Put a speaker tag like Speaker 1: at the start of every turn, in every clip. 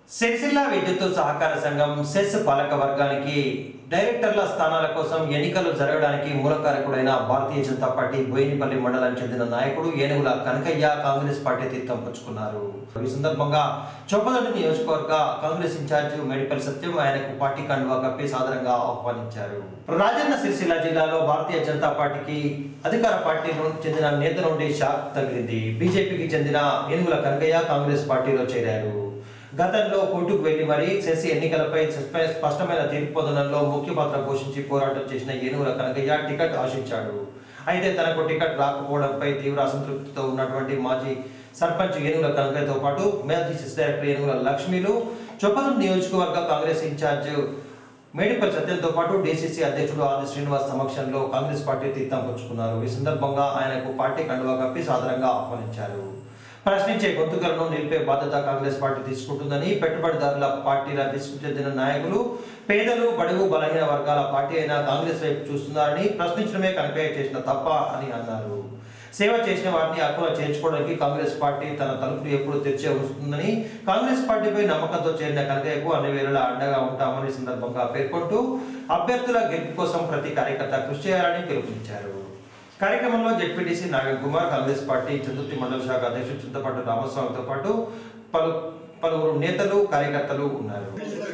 Speaker 1: సిరిసిల్ల విద్యుత్ సహకార సంఘం సెస్ పాలక వర్గానికి డైరెక్టర్ల స్థానాల కోసం ఎన్నికలు జరగడానికి మూలకారకుడైన భారతీయ జనతా పార్టీ బోయినపల్లి మండలానికి చెందిన నాయకుడు ఏనుగుల కనకయ్య కాంగ్రెస్ పార్టీ తీర్థం పుచ్చుకున్నారు ఈ సందర్భంగా చొప్పదండి నియోజకవర్గ కాంగ్రెస్ ఇన్ఛార్జ్ మేడిపల్లి సత్యం ఆయనకు పార్టీ కండువా కప్పి సాదరంగా ఆహ్వానించారు రాజన్న సిరిసిల్ల జిల్లాలో భారతీయ జనతా పార్టీకి అధికార పార్టీ నుండి చెందిన నేత నుండి షాక్ తగిలింది బీజేపీకి చెందిన ఏనుగుల కనకయ్య కాంగ్రెస్ పార్టీలో చేరారు గతంలో కోర్టుకు వెళ్లి మరీ సెసి ఎన్నికలపై స్ప- స్పష్టమైన తీర్పు పొందడంలో ముఖ్య పాత్ర పోషించి పోరాటం చేసిన ఏనుగుల కనకయ్య టికెట్ ఆశించాడు అయితే తనకు టికెట్ రాకపోవడంపై తీవ్ర అసంతృప్తితో ఉన్నటువంటి మాజీ సర్పంచ్ ఏనుగుల కనకయ్యతో పాటు మాజీ సెస్ డైరెక్టర్ ఏనుగుల లక్ష్మిలు చొప్పదం నియోజకవర్గ కాంగ్రెస్ ఇన్ఛార్జ్ మేడిపల్లి సత్యంతో పాటు డీసీసీ అధ్యక్షుడు ఆది శ్రీనివాస్ సమక్షంలో కాంగ్రెస్ పార్టీ తీర్థం పుచ్చుకున్నారు ఈ సందర్భంగా ఆయనకు పార్టీ కండువా కప్పి సాదరంగా ఆహ్వానించారు ప్రశ్నించే గొంతుకలను నిలిపే బాధ్యత కాంగ్రెస్ పార్టీ తీసుకుంటుందని పెట్టుబడిదారుల పార్టీల తీసుకు చెందిన నాయకులు పేదలు బడుగు బలహీన వర్గాల పార్టీ అయిన కాంగ్రెస్ వైపు చూస్తున్నారని ప్రశ్నించడమే కనకయ్య చేసిన తప్ప అని అన్నారు సేవ చేసిన వారిని హక్కున చేర్చుకోవడానికి కాంగ్రెస్ పార్టీ తన తలుపులు ఎప్పుడు తెరిచే ఉంటుందని కాంగ్రెస్ పార్టీపై నమ్మకంతో చేరిన కనకయ్యకు అన్ని వేళలా అండగా ఉంటామని ఈ సందర్భంగా పేర్కొంటూ అభ్యర్థుల గెలుపు కోసం ప్రతి కార్యకర్త కృషి చేయాలని పిలుపునిచ్చారు కార్యక్రమంలో జెడ్పీటీసీ నాగన్ కుమార్ కాంగ్రెస్ పార్టీ చందుర్తి మండల శాఖ అధ్యక్షుడు చింతపాటు రామస్వామితో పాటు పలు పలువురు నేతలు కార్యకర్తలు ఉన్నారు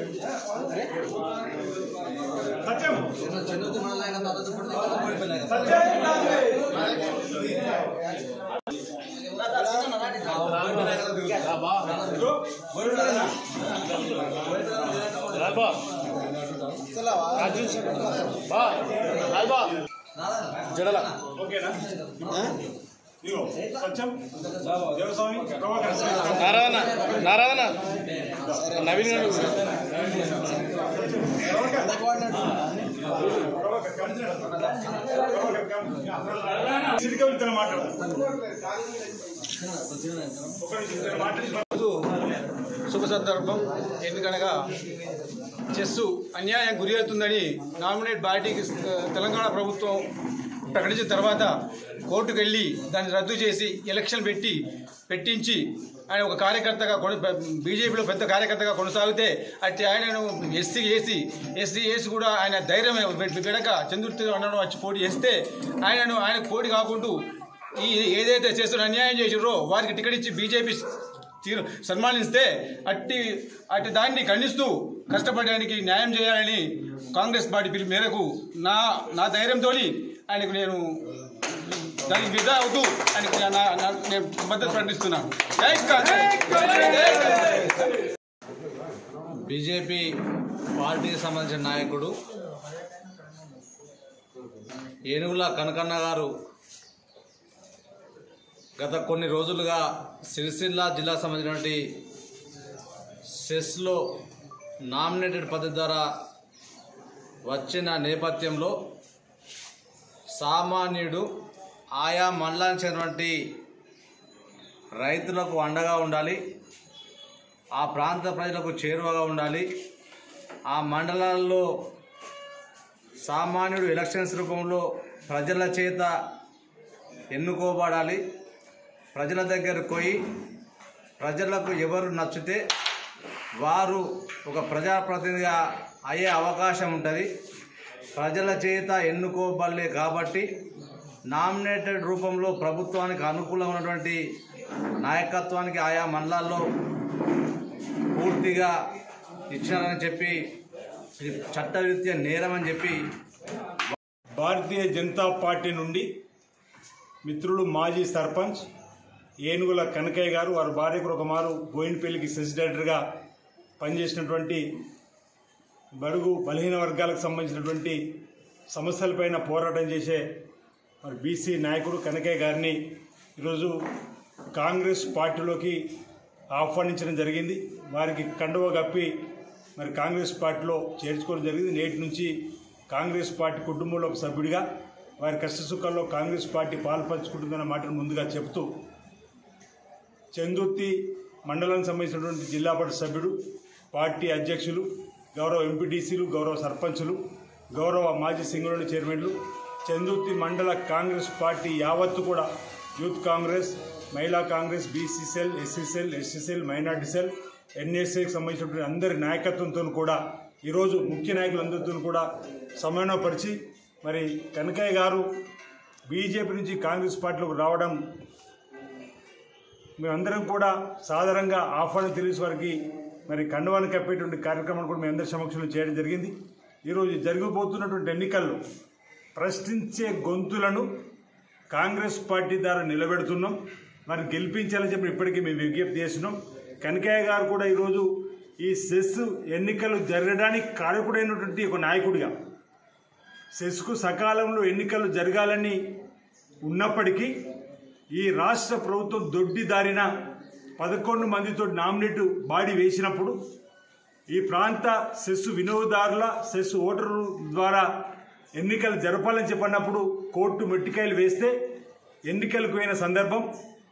Speaker 2: ఓకేనా ఇదిగో కొంచెం దేవస్వామి ప్రభాకర్
Speaker 3: నారాయణ నారాయణ నవీన్ గారు
Speaker 2: సిరిగా వెళ్తున్నా మాట్లాడదాం ఒక నిమిషం ఇద్దరు మాట్లాడి
Speaker 4: రోజు శుభ సందర్భం ఎందుకనగా చెస్సు అన్యాయం గురి అవుతుందని నామినేట్ పార్టీకి ఆ, తెలంగాణ ప్రభుత్వం ప్రకటించిన తర్వాత కోర్టుకు వెళ్ళి దాన్ని రద్దు చేసి ఎలక్షన్ పెట్టి పెట్టించి ఆయన ఒక కార్యకర్తగా కొన బీజేపీలో పెద్ద కార్యకర్తగా కొనసాగితే అట్టి ఆయనను ఎస్సీ ఏసీ ఎస్సీ ఏసీ కూడా ఆయన ధైర్యం విడక చంద్రుతి అన్నను వచ్చి పోటీ చేస్తే ఆయనను ఆయన పోటీ కాకుండా ఈ ఏదైతే చేస్తున్న అన్యాయం చేసిర్రో వారికి టికెట్ ఇచ్చి బీజేపీ తీరు సన్మానిస్తే అట్టి అట్టి దాన్ని ఖండిస్తూ కష్టపడడానికి న్యాయం చేయాలని కాంగ్రెస్ పార్టీ పిలుపు మేరకు నా నా ధైర్యంతో ఆయనకు నేను దానికి విధా అవుతూ ఆయనకు నా- నా- నా- నేను మద్దతు ప్రకటిస్తున్నాను జై కాంగ్రెస్
Speaker 5: బీజేపీ పార్టీకి సంబంధించిన నాయకుడు ఏనుగుల కనకన్న గారు గత కొన్ని రోజులుగా సిరిసిల్ల జిల్లా సంబంధించినటువంటి సెస్లో నామినేటెడ్ పద్ధతి ద్వారా వచ్చిన నేపథ్యంలో సామాన్యుడు ఆయా మండలానికి చెందినటువంటి రైతులకు అండగా ఉండాలి ఆ ప్రాంత ప్రజలకు చేరువగా ఉండాలి ఆ మండలాల్లో సామాన్యుడు ఎలక్షన్స్ రూపంలో ప్రజల చేత ఎన్నుకోబడాలి ప్రజల దగ్గరకు పోయి ప్రజలకు ఎవరు నచ్చితే వారు ఒక ప్రజాప్రతినిధిగా అయ్యే అవకాశం ఉంటుంది ప్రజల చేత ఎన్నుకోబడలే కాబట్టి నామినేటెడ్ రూపంలో ప్రభుత్వానికి అనుకూలంగా ఉన్నటువంటి నాయకత్వానికి ఆయా మండలాల్లో పూర్తిగా ఇచ్చినారని చెప్పి ఇది చట్టరీత్యా నేరం అని చెప్పి
Speaker 2: భారతీయ జనతా పార్టీ నుండి మిత్రుడు మాజీ సర్పంచ్ ఏనుగుల కనకయ్య గారు వారి భార్య ఒక మారు బోయినపల్లికి సెస్ డైరెక్టర్గా పనిచేసినటువంటి బడుగు బలహీన వర్గాలకు సంబంధించినటువంటి సమస్యలపైన పోరాటం చేసే మరి బీసీ నాయకుడు కనకయ్య గారిని ఈరోజు కాంగ్రెస్ పార్టీలోకి ఆహ్వానించడం జరిగింది వారికి కండువ కప్పి మరి కాంగ్రెస్ పార్టీలో చేర్చుకోవడం జరిగింది నేటి నుంచి కాంగ్రెస్ పార్టీ కుటుంబంలో ఒక సభ్యుడిగా వారి కష్టసుఖాల్లో కాంగ్రెస్ పార్టీ పాల్పంచుకుంటుందన్న మాటను ముందుగా చెప్తూ చందుర్తి మండలానికి సంబంధించినటువంటి జిల్లా పరిషత్ సభ్యుడు పార్టీ అధ్యక్షులు గౌరవ ఎంపీటీసీలు గౌరవ సర్పంచులు గౌరవ మాజీ సింగరేణి చైర్మన్లు చందుర్తి మండల కాంగ్రెస్ పార్టీ యావత్తు కూడా youth Congress Mahila Congress BC cell SC cell SC cell minority cell ఎన్ఎస్ఏకి సంబంధించినటువంటి అందరి నాయకత్వంతో కూడా ఈరోజు ముఖ్య నాయకులందరితో కూడా సమన్వయపరిచి మరి కనకయ్య గారు బీజేపీ నుంచి కాంగ్రెస్ పార్టీలోకి రావడం మేమందరం కూడా సాధారణంగా ఆహ్వానం తెలియని వారికి మరి కండువాన్ని కప్పేటువంటి కార్యక్రమాన్ని కూడా మీ అందరి సమక్షంలో చేయడం జరిగింది ఈరోజు జరగబోతున్నటువంటి ఎన్నికల్లో ప్రశ్నించే గొంతులను కాంగ్రెస్ పార్టీ ద్వారా నిలబెడుతున్నాం మరి గెలిపించాలని చెప్పి ఇప్పటికీ మేము విజ్ఞప్తి చేస్తున్నాం కనకయ్య గారు కూడా ఈరోజు ఈ సెస్ ఎన్నికలు జరగడానికి కారకుడైనటువంటి ఒక నాయకుడిగా సెస్కు సకాలంలో ఎన్నికలు జరగాలని ఉన్నప్పటికీ ఈ రాష్ట్ర ప్రభుత్వం దొడ్డి దారిన పదకొండు మందితో నామినేట్ బాడీ వేసినప్పుడు ఈ ప్రాంత సెస్ వినియోగదారుల సెస్ ఓటర్ల ద్వారా ఎన్నికలు జరపాలని చెప్పినప్పుడు కోర్టు మెట్టికాయలు వేస్తే ఎన్నికలకు పోయిన సందర్భం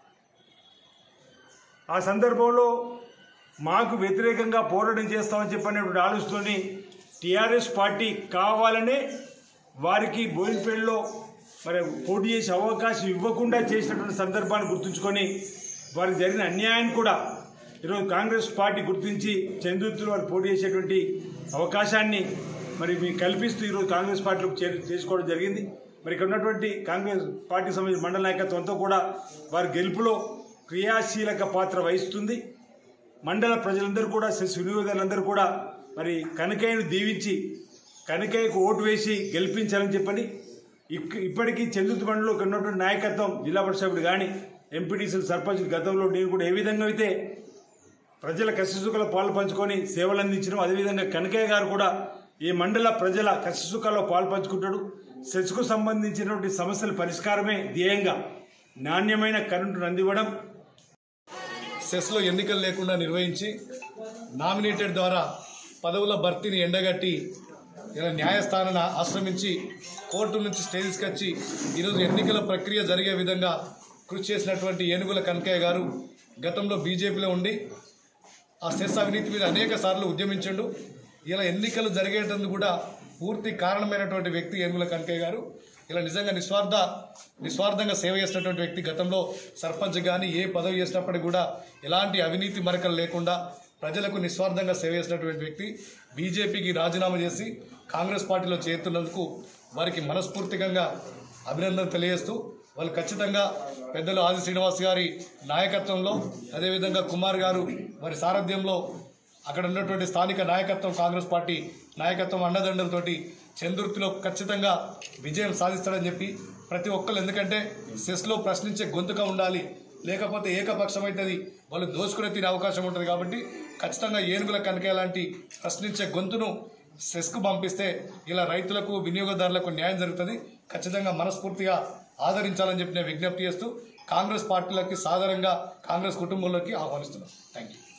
Speaker 2: ఆ సందర్భంలో మాకు వ్యతిరేకంగా పోరాటం చేస్తామని చెప్పినటువంటి ఆలోచనతోని టీఆర్ఎస్ పార్టీ కావాలనే వారికి బోయినపల్లిలో మరి పోటీ చేసే అవకాశం ఇవ్వకుండా చేసినటువంటి సందర్భాన్ని గుర్తుంచుకొని వారికి జరిగిన అన్యాయాన్ని కూడా ఈరోజు కాంగ్రెస్ పార్టీ గుర్తించి చంద్రుతులు వారు పోటీ చేసేటువంటి అవకాశాన్ని మరి మీకు కల్పిస్తూ ఈరోజు కాంగ్రెస్ పార్టీలోకి చేరు చేసుకోవడం జరిగింది మరి ఇక్కడ ఉన్నటువంటి కాంగ్రెస్ పార్టీ సంబంధించిన మండల నాయకత్వంతో కూడా వారి గెలుపులో క్రియాశీలక పాత్ర వహిస్తుంది మండల ప్రజలందరూ కూడా సెస్ వినియోగదారులందరూ కూడా మరి కనకయ్యను దీవించి కనకయ్యకు ఓటు వేసి గెలిపించాలని చెప్పని ఇక్- ఇప్పటికీ చంద్రుతి మండలిలో ఇక్కడ ఉన్నటువంటి నాయకత్వం జిల్లా పరిషత్ కానీ ఎంపీటీసీలు సర్పంచ్ గతంలో నేను కూడా ఏ విధంగా అయితే ప్రజల కష్టసుఖాల పాలు పంచుకొని సేవలు అందించడం అదేవిధంగా కనకయ్య గారు కూడా ఈ మండల ప్రజల కష్టసుఖాల్లో పాలు పంచుకుంటాడు సెస్కు సంబంధించినటువంటి సమస్యల పరిష్కారమే ధ్యేయంగా నాణ్యమైన కరెంటును అందివ్వడం
Speaker 6: సెస్లో ఎన్నికలు లేకుండా నిర్వహించి నామినేటెడ్ ద్వారా పదవుల భర్తీని ఎండగట్టి ఇలా న్యాయస్థానాన్ని ఆశ్రమించి కోర్టు నుంచి స్టే తీసుకొచ్చి ఈరోజు ఎన్నికల ప్రక్రియ జరిగే విధంగా కృషి చేసినటువంటి ఏనుగుల కనకయ్య గారు గతంలో బీజేపీలో ఉండి ఆ సెస్ అవినీతి మీద అనేక సార్లు ఉద్యమించండు ఇలా ఎన్నికలు జరిగేటందుకు కూడా పూర్తి కారణమైనటువంటి వ్యక్తి ఏనుగుల కనకయ్య గారు ఇలా నిజంగా నిస్వార్థ నిస్వార్థంగా సేవ చేసినటువంటి వ్యక్తి గతంలో సర్పంచ్ కానీ ఏ పదవి చేసినప్పటికీ కూడా ఎలాంటి అవినీతి మరకలు లేకుండా ప్రజలకు నిస్వార్థంగా సేవ చేసినటువంటి వ్యక్తి బీజేపీకి రాజీనామా చేసి కాంగ్రెస్ పార్టీలో చేరుతున్నందుకు వారికి మనస్ఫూర్తికంగా అభినందన తెలియజేస్తూ వాళ్ళు ఖచ్చితంగా పెద్దలు ఆది శ్రీనివాస్ గారి నాయకత్వంలో అదేవిధంగా కుమార్ గారు వారి సారథ్యంలో అక్కడ ఉన్నటువంటి స్థానిక నాయకత్వం కాంగ్రెస్ పార్టీ నాయకత్వం అండదండలతోటి చంద్రుతిలో ఖచ్చితంగా విజయం సాధిస్తాడని చెప్పి ప్రతి ఒక్కరు ఎందుకంటే సెస్లో ప్రశ్నించే గొంతుగా ఉండాలి లేకపోతే ఏకపక్షమైతుంది వాళ్ళు దోచుకునే తీరే అవకాశం ఉంటుంది కాబట్టి ఖచ్చితంగా ఏనుగుల కనకే లాంటి ప్రశ్నించే గొంతును సెస్కు పంపిస్తే ఇలా రైతులకు వినియోగదారులకు న్యాయం జరుగుతుంది ఖచ్చితంగా మనస్ఫూర్తిగా ఆదరించాలని చెప్పి నేను విజ్ఞప్తి చేస్తూ కాంగ్రెస్ పార్టీలకి సాధారణంగా కాంగ్రెస్ కుటుంబంలోకి ఆహ్వానిస్తున్నాను థ్యాంక్ యూ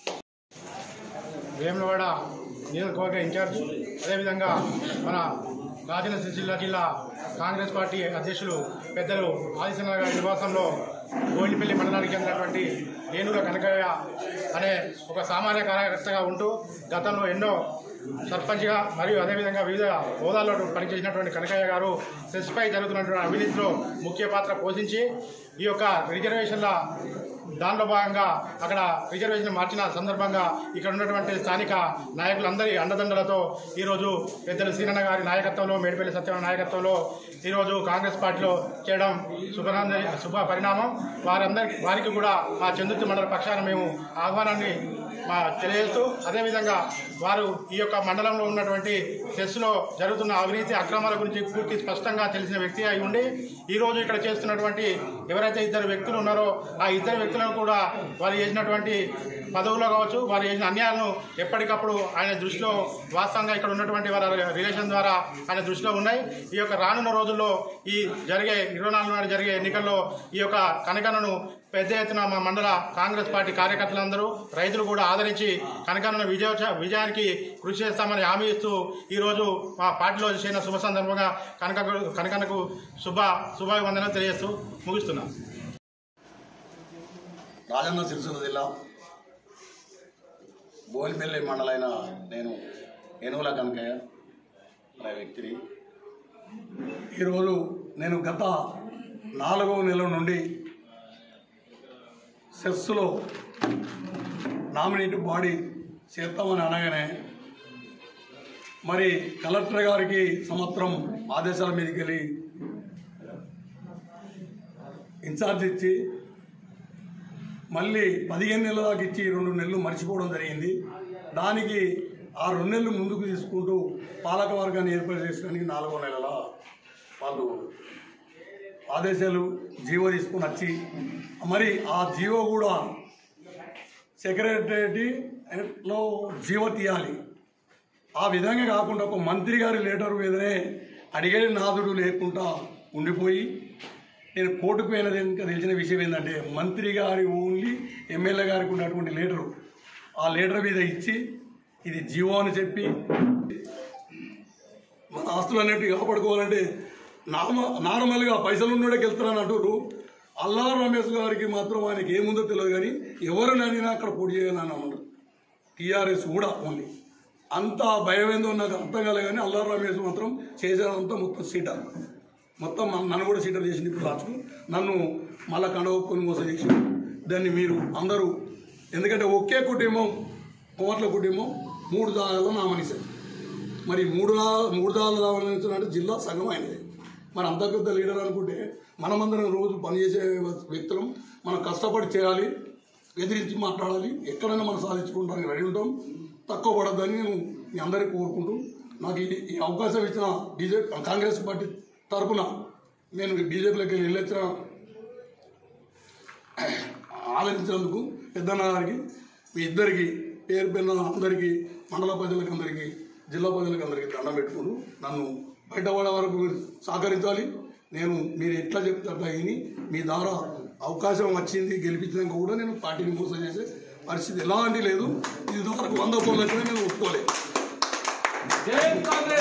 Speaker 7: వేములవాడ నియోజకవర్గ ఇన్ఛార్జ్ అదేవిధంగా మన రాజన్న సిరిసిల్ల జిల్లా కాంగ్రెస్ పార్టీ అధ్యక్షులు పెద్దలు ఆదిశన్న గారి నివాసంలో గోల్డిపల్లి మండలానికి చెందినటువంటి ఏనుగుల కనకయ్య అనే ఒక సామాన్య కార్యకర్తగా ఉంటూ గతంలో ఎన్నో సర్పంచ్గా మరియు అదేవిధంగా వివిధ హోదాల్లో పనిచేసినటువంటి కనకయ్య గారు సెస్పై జరుగుతున్నటువంటి అవినీతిలో ముఖ్య పాత్ర పోషించి ఈ యొక్క రిజర్వేషన్ల దానిలో భాగంగా అక్కడ రిజర్వేషన్ మార్చిన సందర్భంగా ఇక్కడ ఉన్నటువంటి స్థానిక నాయకులందరి అండదండలతో ఈరోజు పెద్దలు సీనన్న గారి నాయకత్వంలో మేడిపల్లి సత్యనారాయణ నాయకత్వంలో ఈరోజు కాంగ్రెస్ పార్టీలో చేయడం శుభనంద శుభ పరిణామం వారందరికి వారికి కూడా మా చందుర్తి మండల పక్షాన మేము ఆహ్వానాన్ని మా తెలియజేస్తూ అదేవిధంగా వారు ఈ యొక్క మండలంలో ఉన్నటువంటి సెస్లో జరుగుతున్న అవినీతి అక్రమాల గురించి పూర్తి స్పష్టంగా తెలిసిన వ్యక్తి అయి ఉండి ఈరోజు ఇక్కడ చేస్తున్నటువంటి ఎవరైతే ఇద్దరు వ్యక్తులు ఉన్నారో ఆ ఇద్దరు వ్యక్తులను కూడా వారు చేసినటువంటి పదవుల్లో కావచ్చు వారు చేసిన అన్యాయాలను ఎప్పటికప్పుడు ఆయన దృష్టిలో వాస్తవంగా ఇక్కడ ఉన్నటువంటి వారి రిలేషన్ ద్వారా ఆయన దృష్టిలో ఉన్నాయి ఈ యొక్క రానున్న రోజుల్లో ఈ జరిగే ఇరవై నాలుగు నాడు జరిగే ఎన్నికల్లో ఈ యొక్క కనకనను పెద్ద ఎత్తున మా మండల కాంగ్రెస్ పార్టీ కార్యకర్తలందరూ రైతులు కూడా ఆదరించి కనకనను విజయ విజయానికి కృషి చేస్తామని హామీ ఇస్తూ ఈరోజు మా పార్టీలో చేసిన శుభ సందర్భంగా కనక కనకనకు శుభ శుభాభివందనం తెలియజేస్తూ ముగిస్తున్నాం
Speaker 8: రాజన్న సిరిసిల్ల జిల్లా బోయినపల్లి మండలైన నేను ఏనుగుల కనకయ్య అనే వ్యక్తిని ఈరోజు నేను గత నాలుగవ నెల నుండి
Speaker 9: సెస్లో నామినేట్ బాడీ చేస్తామని అనగానే మరి కలెక్టర్ గారికి సంవత్సరం ఆదేశాల మీదకి వెళ్ళి ఇన్ఛార్జ్ ఇచ్చి మళ్ళీ పదిహేను నెలల దాకా ఇచ్చి రెండు నెలలు మర్చిపోవడం జరిగింది దానికి ఆ రెండు నెలలు ముందుకు తీసుకుంటూ పాలక వర్గాన్ని ఏర్పాటు చేసుకోవడానికి నాలుగో నెలల వాళ్ళు ఆదేశాలు జీవో తీసుకుని వచ్చి మరి ఆ జీవో కూడా సెక్రటరీలో జీవో తీయాలి ఆ విధంగా కాకుండా ఒక మంత్రి గారి లెటర్ మీదనే అడిగే నాదుడు లేకుండా ఉండిపోయి నేను కోర్టుకు పోయినది ఇంకా తెలిసిన విషయం ఏంటంటే మంత్రి గారి ఓన్లీ ఎమ్మెల్యే గారికి ఉన్నటువంటి లీటరు ఆ లీటర్ మీద ఇచ్చి ఇది జీవో అని చెప్పి మన ఆస్తులు అనేటివి కాపాడుకోవాలంటే నార్మ నార్మల్గా పైసలు ఉన్నోడే వెళ్తున్నాను అంటారు అల్లా రమేష్ గారికి మాత్రం ఆయనకి ఏముందో తెలియదు కానీ ఎవరిని అడిగినా అక్కడ పోటీ చేయాలని అన్నారు టీఆర్ఎస్ కూడా ఓన్లీ అంత భయం ఏందో నాకు అర్థం కాలే కానీ అల్లా రమేష్ మాత్రం చేసేదంతా మొత్తం సీటర్ మొత్తం మన- నన్ను కూడా సీటర్ చేసింది ఇప్పుడు లాస్ట్కు నన్ను మళ్ళా కండవొక్కుని మోసం చేసి దాన్ని మీరు అందరూ ఎందుకంటే ఒకే కుటుంబం కోట్ల కుటుంబం మూడు దాదాలు నామనిసారు మరి మూడు దా- మూడు దాదాలు నామనించాలంటే జిల్లా సగం అయినది మరి అంత పెద్ద లీడర్ అనుకుంటే మనమందరం రోజు పనిచేసే వ్యక్తులం మనం కష్టపడి చేయాలి ఎదిరించి మాట్లాడాలి ఎక్కడైనా మనం సాధించుకుంటానికి రెడీ ఉంటాం తక్కువ పడద్దని నేను మీ అందరికీ కోరుకుంటూ నాకు ఈ ఈ అవకాశం ఇచ్చిన బీజేపీ కాంగ్రెస్ పార్టీ తరఫున నేను బీజేపీలోకి వెళ్ళి వెళ్ళొచ్చిన ఆలోచించినందుకు పెద్దన్న గారికి మీ ఇద్దరికి పేరు పెన్న అందరికీ మండల ప్రజలకు అందరికీ జిల్లా ప్రజలకు అందరికీ దండం పెట్టుకుంటూ నన్ను బయటపడే వరకు మీరు సహకరించాలి నేను మీరు ఎట్లా చెప్తే అట్లా విని మీ ద్వారా అవకాశం వచ్చింది గెలిపించినాక కూడా నేను పార్టీని మోసం చేసే పరిస్థితి ఎలాంటి లేదు ఇది వరకు వంద కోళ్ళకి నేను ఒప్పుకోలేదు